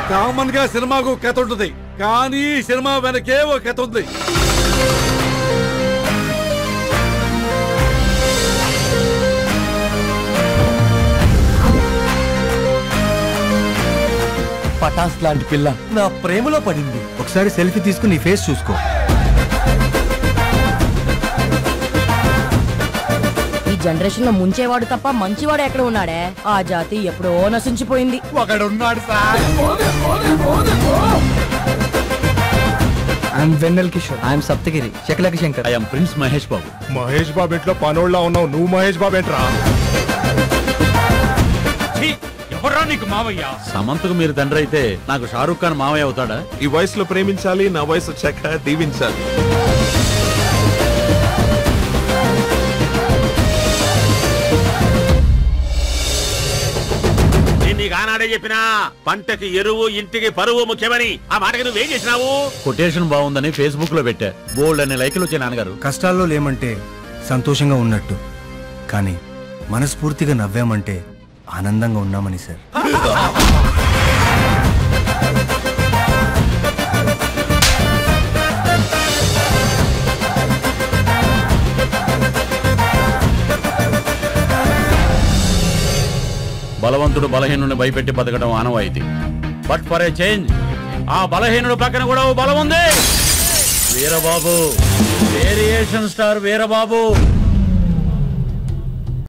common గా సినిమాకు కథ ఉంటుంది కానీ ఈ సినిమా వెనకే ఒక కథ ఉంది పటాస్ లాంటి పిల్ల నా ప్రేమలో పడింది ఒకసారి సెల్ఫీ తీసుకుని నీ ఫేస్ చూసుకో ఈ జనరేషన్ లో ముంచేవాడు తప్ప మంచివాడు ఎక్కడ ఉన్నాడే ఆ జాతి ఎప్పుడో నశించిపోయింది ఒకడున్నాడు sir I'm Vennela Kishore I'm Saptagiri Shakalaka Shankar I'm prince Mahesh Babu Mahesh Babu ఇంట్లో పనోళ్ళ ఉన్నావు నువ్వు మహేష్ బాబు ఏంట్రా ఎవరా నీకు మావయ్య సమంతకు మీరు తండ్రి అయితే నాకు షారూఖ్ ఖాన్ మావయ్య అవుతాడా ఈ వయసులో ప్రేమించాలి నా వయసు వచ్చాక దీవించాలి నేను నీకు ఆనాడే చెప్పినా పంటకి ఎరువు ఇంటికి పరువు ముఖ్యమని ఆ మాటకి నువ్వేం చేసినావు కొటేషన్ బాగుందని ఫేస్బుక్ లో పెట్టా బోల్డ్ అనే లైకులు వచ్చాయి నాన్నగారు కష్టాల్లో లేమంటే సంతోషంగా ఉన్నట్టు కానీ మనస్ఫూర్తిగా నవ్వామంటే ఆనందంగా ఉన్నామని సార్ బలవంతుడు బలహీనుడిని భయపెట్టి బతకడం ఆనవాయితీ బట్ ఫర్ ఏ చేంజ్ ఆ బలహీనుడు పక్కన కూడా ఓ బలం ఉంది వీరబాబు వేరియేషన్ స్టార్ వీరబాబు